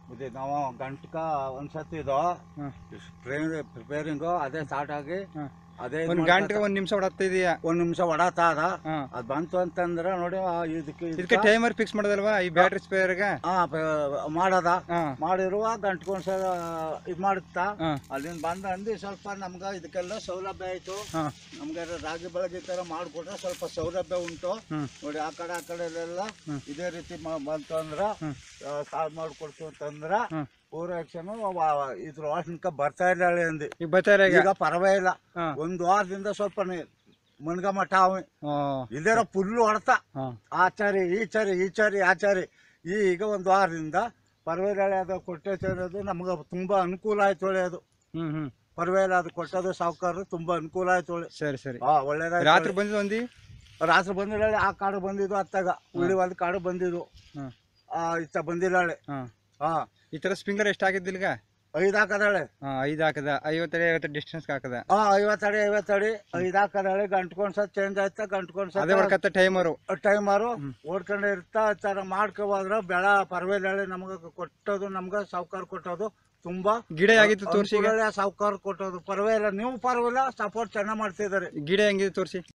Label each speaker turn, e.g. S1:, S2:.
S1: ಇದು ನಾವು ಗಂಟಕ ಒಂದ್ಸತಿ ಇದು
S2: ಹ್ಮ್.
S1: ಪ್ರಿಪೇರಿಂಗು ಅದೇ ಸ್ಟಾರ್ಟ್ ಆಗಿ
S2: ಹ್ಮ್.
S1: ಅದೇ
S2: ಒಂದ್ ಗಂಟೆಗೆ ಒಂದ್ ನಿಮಿಷ ಹೊಡತ್ತಾ ಇದೆಯಾ
S1: ಒಂದ್ ನಿಮಿಷ ಹೊಡತಾ ಅದ
S2: ಹಾ
S1: ಅದ್ ಬಂತು ಅಂತಂದ್ರೆ ನೋಡಿ ಆ ಇದಕ್ಕೆ
S2: ಇದಕ್ಕೆ
S1: ಇದಕ್ಕೆ
S2: ಟೈಮರ್ ಫಿಕ್ಸ್ ಮಾಡೋದಲ್ವಾ ಈ ಬ್ಯಾಟ್ರಿ ಸ್ಪೇರ್ಗೆ
S1: ಹಾ ಪ- ಮಾಡದ
S2: ಹಾ
S1: ಮಾಡಿರುವ ಗಂಟ್ಕೊಂಡ್ಸಲ ಇದು ಮಾಡುತ್ತಾ
S2: ಹಾ
S1: ಅಲ್ಲಿಂದ ಬಂದ ಅಂದು ಸ್ವಲ್ಪ ನಮ್ಗೆ ಇದಕ್ಕೆಲ್ಲ ಸೌಲಭ್ಯ ಆಯ್ತು
S2: ಹಾ
S1: ನಮ್ಗೆ ರಾಗಿ ಬೆಳಗ್ಗೆ ಈ ಥರ ಮಾಡಿಕೊಟ್ರೆ ಸ್ವಲ್ಪ ಸೌಲಭ್ಯ ಉಂಟು
S2: ಹ್ಮ್
S1: ನೋಡಿ ಆ ಕಡೆ ಆ ಕಡೆಲೆಲ್ಲ
S2: ಹ್ಮ್.
S1: ಇದೇ ರೀತಿ ಮ- ಬಂತು ಅಂದ್ರೆ
S2: ಹ್ಮ್.
S1: ಸಾಲ್ ಮಾಡ್ಕೊಡ್ತು ಅಂತಂದ್ರೆ
S2: ಹ್ಮ್
S1: ಪೂರ ಯಕ್ಷನು ಇದ್ರ ವಾಸನಕ ಬರ್ತಾ ಇದ್ದಾಳೆ ಅಂದು
S2: ಈಗ ಬರ್ತಾರೆ ಈಗ
S1: ಈಗ ಪರವಾಗಿಲ್ಲ
S2: ಹಾ
S1: ಒಂದು ವಾರದಿಂದ ಸ್ವಲ್ಪ ಮನ್ಗ ಮಠ ಅವ
S2: ಓ
S1: ಇಲ್ದೇರ ಫುಲ್ಲು ಹೊಡ್ತಾ
S2: ಹಾ
S1: ಆಚಾರಿ ಈಚಾರಿ ಈಚಾರಿ ಆಚಾರಿ ಈಗ ಒಂದು ವಾರದಿಂದ ಪರವಾಗಿಲ್ಲ ಅದು ಕೊಟ್ಟೈತೆ ಅನ್ನೋದು ನಮ್ಗೆ ತುಂಬಾ ಅನುಕೂಲ ಆಯ್ತು ಒಳ್ಳೆಯದು
S2: ಹ್ಮ್ ಹ್ಮ್
S1: ಪರವಾಗಿಲ್ಲ ಅದು ಕೊಟ್ಟದು ಸಾವುಕಾರ ತುಂಬಾ ಅನುಕೂಲ ಆಯ್ತು ಒಳ್ಳೆ
S2: ಸರಿ ಸರಿ
S1: ಹಾ ಒಳ್ಳೇದಾಯ್ತು
S2: ರಾತ್ರಿ ಬಂದಿದ್ದು ಒಂದಿ
S1: ರಾತ್ರಿ ಬಂದಿದ್ದಾಳೆ ಆ ಕಾಡು ಬಂದಿದ್ದು ಅತ್ತಾಗ ಉಳಿ ಒಂದು ಕಾಡು ಬಂದಿದ್ದು
S2: ಹ್ಮ್
S1: ಆ ಇತ್ತ ಬಂದಿದ್ದಾಳೆ
S2: ಹಾ
S1: ಹಾ
S2: ಈ ತರ ಸ್ಪ್ರಿಂಗರ್ ಎಷ್ಟು ಹಾಕಿದ್ದು ಇಲ್ಗ
S1: ಐದು ಹಾಕದಾಳೆ
S2: ಹಾ ಐದು ಹಾಕದ ಐವತ್ತಡಿ ಐವತ್ತು ಡಿಸ್ಟೆನ್ಸ್ ಹಾಕದ
S1: ಹಾ ಐವತ್ತಡಿ ಐವತ್ತಡಿ ಐದು ಹಾಕದಾಳೆ ಗಂಟ್ಕೊಂಡ್ ಸತ್ ಚೇಂಜ್ ಆಯ್ತಾ ಗಂಟ್ಕೊಂಡ್
S2: ಅದೇ
S1: ಸತ್
S2: ಹೊಡ್ಕತ್ತ ಟೈಮರು
S1: ಟೈಮರು ಓಡ್ಕೊಂಡೆ ಇರ್ತಾ ಆ ಥರ ಮಾಡ್ಕೋಬೋದ್ರ ಬೆಳ ಪರವಾಗಿಲ್ಲ ನಮ್ಗೆ ಕೊಟ್ಟೋದು ನಮ್ಗೆ ಸಾವುಕಾರ ಕೊಟ್ಟೋದು ತುಂಬಾ
S2: ಗಿಡ ಆಗಿತ್ತು ತೋರಿಸಿ
S1: ಸಾವುಕಾರ ಕೊಟ್ಟೋದು ಪರವಾಗಿಲ್ಲ ನೀವು ಪರವಾಗಿಲ್ಲ ಸಪೋರ್ಟ್ ಚೆನ್ನಾಗಿ ಮಾಡ್ತಿದ್ದಾರೆ
S2: ಗಿಡ ಹೆಂಗಿದೆ ತೋರಿಸಿ